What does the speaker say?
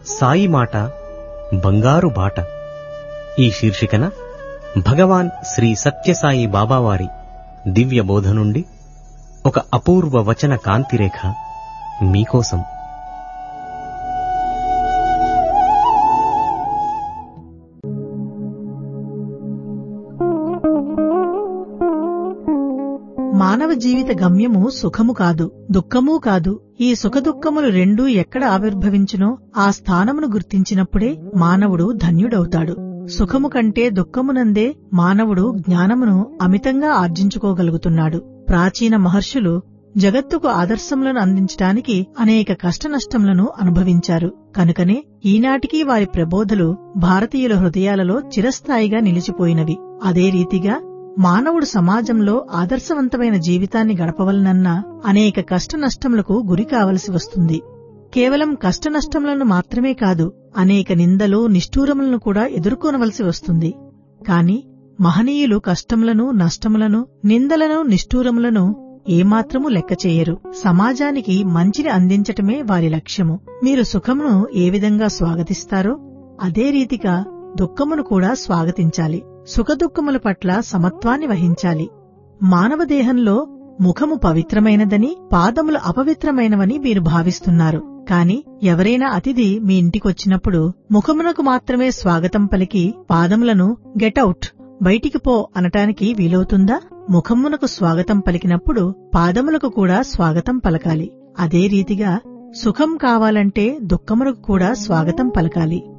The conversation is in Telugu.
సాయి మాట బంగారు బాట ఈ శీర్షికన భగవాన్ శ్రీ సత్యసాయి బాబావారి దివ్య బోధ నుండి ఒక అపూర్వ వచన కాంతిరేఖ మీకోసం మానవ జీవిత గమ్యము సుఖము కాదు దుఃఖమూ కాదు ఈ సుఖదుఖములు రెండూ ఎక్కడ ఆవిర్భవించునో ఆ స్థానమును గుర్తించినప్పుడే మానవుడు ధన్యుడవుతాడు సుఖము కంటే దుఃఖమునందే మానవుడు జ్ఞానమును అమితంగా ఆర్జించుకోగలుగుతున్నాడు ప్రాచీన మహర్షులు జగత్తుకు ఆదర్శములను అందించటానికి అనేక కష్టనష్టములను అనుభవించారు కనుకనే ఈనాటికి వారి ప్రబోధలు భారతీయుల హృదయాలలో చిరస్థాయిగా నిలిచిపోయినవి అదే రీతిగా మానవుడు సమాజంలో ఆదర్శవంతమైన జీవితాన్ని గడపవలనన్నా అనేక కష్టనష్టములకు గురి కావలసి వస్తుంది కేవలం కష్టనష్టములను మాత్రమే కాదు అనేక నిందలు నిష్ఠూరములను కూడా ఎదుర్కొనవలసి వస్తుంది కాని మహనీయులు కష్టములను నష్టములను నిందలను నిష్ఠూరములను ఏమాత్రము లెక్క చేయరు సమాజానికి మంచిని అందించటమే వారి లక్ష్యము మీరు సుఖమును ఏ విధంగా స్వాగతిస్తారో అదే రీతిగా దుఃఖమును కూడా స్వాగతించాలి సుఖదుఖముల పట్ల సమత్వాన్ని వహించాలి మానవ దేహంలో ముఖము పవిత్రమైనదని పాదములు అపవిత్రమైనవని మీరు భావిస్తున్నారు కాని ఎవరైనా అతిథి మీ ఇంటికొచ్చినప్పుడు ముఖమునకు మాత్రమే స్వాగతం పలికి పాదములను గెటౌట్ బయటికి పో అనటానికి వీలవుతుందా ముఖమునకు స్వాగతం పలికినప్పుడు పాదములకు కూడా స్వాగతం పలకాలి అదే రీతిగా సుఖం కావాలంటే దుఃఖమునకు కూడా స్వాగతం పలకాలి